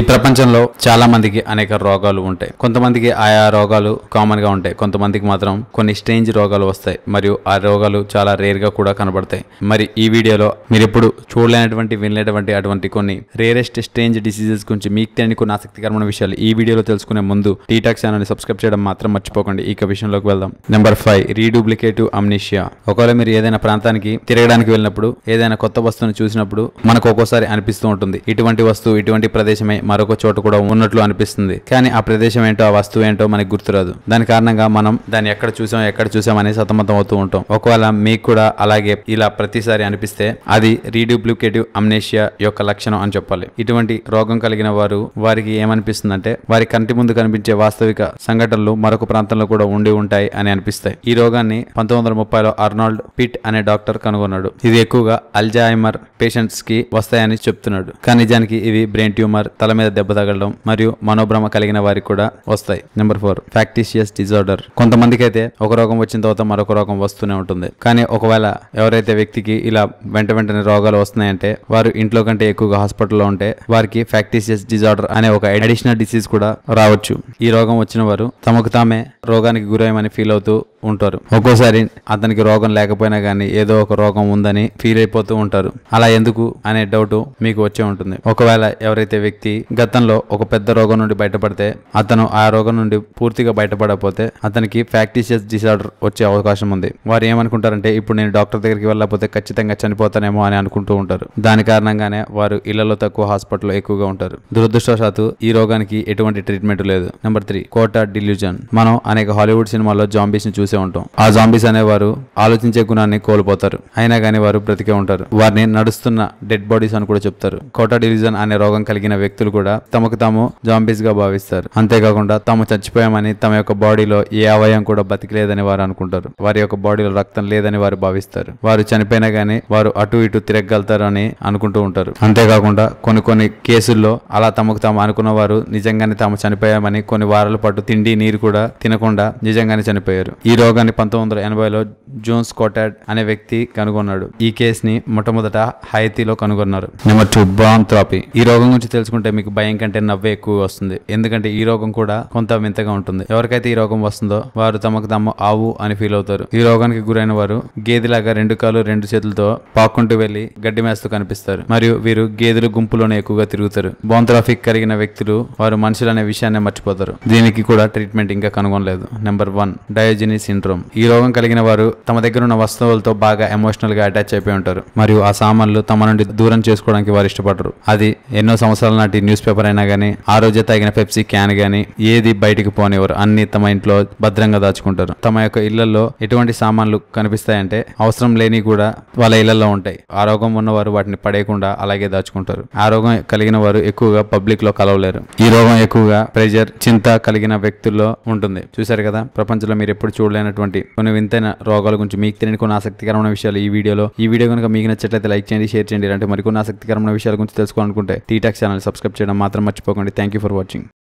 ప్రపంచంలో చాలా మందికి అనేక రోగాలు ఉంటాయి కొంతమందికి ఆయా రోగాలు కామన్ గా ఉంటాయి కొంతమందికి మాత్రం కొన్ని స్ట్రేంజ్ రోగాలు వస్తాయి మరియు ఆ రోగాలు చాలా రేర్ గా కూడా కనబడతాయి మరి ఈ వీడియోలో మీరు ఎప్పుడు చూడలేనటువంటి వినలేనటువంటి అటువంటి కొన్ని రేరెస్ట్ స్ట్రేంజ్ డిసీజెస్ గురించి మీకు తెలియని కొన్ని ఆసక్తికరమైన విషయాలు ఈ వీడియోలో తెలుసుకునే ముందు టీటాక్ ఛానల్ సబ్స్క్రైబ్ చేయడం మాత్రం మర్చిపోకండి ఇక విషయంలోకి వెళ్దాం నెంబర్ ఫైవ్ రీడూప్లికేటివ్ అమ్నిషియా ఒకవేళ మీరు ఏదైనా ప్రాంతానికి తిరగడానికి వెళ్ళినప్పుడు ఏదైనా కొత్త వస్తువుని చూసినప్పుడు మనకు ఒక్కోసారి అనిపిస్తూ ఉంటుంది ఇటువంటి వస్తువు ఇటువంటి ప్రదేశమే మరొక చోట కూడా ఉన్నట్లు అనిపిస్తుంది కానీ ఆ ప్రదేశం ఏంటో ఆ వస్తువు ఏంటో మనకి గుర్తురాదు దాని కారణంగా మనం దాన్ని ఎక్కడ చూసాం ఎక్కడ చూసాం అని సతమతం అవుతూ ఉంటాం ఒకవేళ మీకు కూడా అలాగే ఇలా ప్రతిసారి అనిపిస్తే అది రీడూప్లికేటివ్ అమ్నేషియా యొక్క లక్షణం అని చెప్పాలి ఇటువంటి రోగం కలిగిన వారు వారికి ఏమనిపిస్తుందంటే వారి కంటి ముందు కనిపించే వాస్తవిక సంఘటనలు మరొక ప్రాంతంలో కూడా ఉండి ఉంటాయి అని అనిపిస్తాయి ఈ రోగాన్ని పంతొమ్మిది వందల ముప్పైలో అర్నాల్డ్ పిట్ అనే డాక్టర్ కనుగొన్నాడు ఇది ఎక్కువగా అల్జాయిమర్ పేషెంట్స్ కి వస్తాయని చెప్తున్నాడు కానీ నిజానికి ఇవి బ్రెయిన్ ట్యూమర్ తల మీద దెబ్బ తగలడం మరియు మనోభ్రమ కలిగిన వారికి కూడా వస్తాయి నెంబర్ ఫోర్ ఫ్యాక్టీషియస్ డిజార్డర్ కొంతమందికి అయితే ఒక రోగం వచ్చిన తర్వాత మరొక రోగం వస్తూనే ఉంటుంది కానీ ఒకవేళ ఎవరైతే వ్యక్తికి ఇలా వెంట వెంటనే రోగాలు వస్తున్నాయంటే వారు ఇంట్లో కంటే ఎక్కువగా హాస్పిటల్లో ఉంటే వారికి ఫ్యాక్టీషియస్ డిజార్డర్ అనే ఒక అడిషనల్ డిసీజ్ కూడా రావచ్చు ఈ రోగం వచ్చిన వారు తమకు తామే రోగానికి గురయ్యమని ఫీల్ అవుతూ ఉంటారు ఒక్కోసారి అతనికి రోగం లేకపోయినా కానీ ఏదో ఒక రోగం ఉందని ఫీల్ అయిపోతూ ఉంటారు అలా ఎందుకు అనే డౌట్ మీకు వచ్చే ఉంటుంది ఒకవేళ ఎవరైతే వ్యక్తి గతంలో ఒక పెద్ద రోగం నుండి బయటపడితే అతను ఆ రోగం నుండి పూర్తిగా బయటపడకపోతే అతనికి ఫ్యాక్టీషియస్ డిసార్డర్ వచ్చే అవకాశం ఉంది వారు ఏమనుకుంటారంటే ఇప్పుడు నేను డాక్టర్ దగ్గరికి వెళ్ళకపోతే ఖచ్చితంగా చనిపోతానేమో అని అనుకుంటూ ఉంటారు దాని కారణంగానే వారు ఇళ్లలో తక్కువ హాస్పిటల్లో ఎక్కువగా ఉంటారు దురదృష్టవశాత్తు ఈ రోగానికి ఎటువంటి ట్రీట్మెంట్ లేదు నెంబర్ త్రీ కోటా డిల్యూజన్ మనం అనేక హాలీవుడ్ సినిమాల్లో జాంబీస్ ని చూసే ఉంటాం ఆ జాంబీస్ అనేవారు ఆలోచించే గుణాన్ని కోల్పోతారు అయినా కానీ వారు బ్రతికే ఉంటారు వారిని నడుస్తున్న డెడ్ బాడీస్ అని కూడా చెప్తారు కోటా డివిజన్ అనే రోగం కలిగిన వ్యక్తులు కూడా తమకు తాము జాంబీస్ గా భావిస్తారు అంతేకాకుండా తాము చచ్చిపోయామని తమ యొక్క బాడీలో ఏ అవయం కూడా బతికలేదని వారు అనుకుంటారు వారి యొక్క బాడీలో రక్తం లేదని వారు భావిస్తారు వారు చనిపోయినా గానీ వారు అటు ఇటు తిరగలుగుతారు అని అనుకుంటూ ఉంటారు అంతేకాకుండా కొన్ని కొన్ని కేసుల్లో అలా తమకు తాము అనుకున్న వారు నిజంగానే తాము చనిపోయామని కొన్ని వారాల పాటు తిండి నీరు కూడా తినకుండా నిజంగానే చనిపోయారు ఈ రోగాన్ని పంతొమ్మిది వందల ఎనభైలో జోన్స్ కోటాడ్ అనే వ్యక్తి కనుగొన్నాడు ఈ కేసుని మొట్టమొదట హైతీలో కనుగొన్నారు నెంబర్ టూ బాంథ్రాపీ ఈ రోగం గురించి తెలుసుకుంటే మీకు భయం కంటే నవ్వే ఎక్కువ వస్తుంది ఎందుకంటే ఈ రోగం కూడా కొంత వింతగా ఉంటుంది ఎవరికైతే ఈ రోగం వస్తుందో వారు తమకు తాము ఆవు అని ఫీల్ అవుతారు ఈ రోగానికి గురైన వారు గేదెలాగా రెండు కాలు రెండు చేతులతో పాక్కుంటూ వెళ్లి గడ్డి మేస్తూ కనిపిస్తారు మరియు వీరు గేదెల గుంపులోనే ఎక్కువగా తిరుగుతారు బోంథ్రాఫిక్ కలిగిన వ్యక్తులు వారు మనుషులు అనే విషయాన్ని మర్చిపోతారు దీనికి కూడా ట్రీట్మెంట్ ఇంకా కనుగొనలేదు నెంబర్ వన్ డయోజినీ సిండ్రోమ్ ఈ రోగం కలిగిన వారు తమ దగ్గర ఉన్న వస్తువులతో బాగా ఎమోషనల్ గా అటాచ్ అయిపోయి ఉంటారు మరియు ఆ సామాన్లు తమ నుండి దూరం చేసుకోవడానికి వారు ఇష్టపడరు అది ఎన్నో సంవత్సరాల నాటి న్యూస్ పేపర్ అయినా గానీ ఆ రోజే తగిన పెప్సీ క్యాన్ గానీ ఏది బయటికి పోనివ్వరు అన్ని తమ ఇంట్లో భద్రంగా దాచుకుంటారు తమ యొక్క ఇళ్లలో ఎటువంటి సామాన్లు కనిపిస్తాయంటే అవసరం లేని కూడా వాళ్ళ ఇళ్లలో ఉంటాయి ఆ రోగం ఉన్నవారు వాటిని పడేయకుండా అలాగే దాచుకుంటారు ఆ రోగం కలిగిన వారు ఎక్కువగా పబ్లిక్ లో కలవలేరు ఈ రోగం ఎక్కువగా ప్రెజర్ చింత కలిగిన వ్యక్తుల్లో ఉంటుంది చూశారు కదా ప్రపంచంలో మీరు ఎప్పుడు చూడలేనటువంటి కొన్ని వింతైన రోగాల గురించి మీకు తెలియని కొన్ని ఆసక్తికరమైన విషయాలు ఈ వీడియోలో ఈ వీడియో కనుక మీకు నచ్చట్లయితే లైక్ చేయండి షేర్ చేయండి అంటే మరికొన్ని ఆసక్తికరమైన విషయాల గురించి తెలుసుకోవాలనుకుంటే టీటాక్ ఛానల్ సబ్స్క్రైబ్ చేయడం మాత్రం మర్చిపోకండి థ్యాంక్ యూ ఫర్ వాచింగ్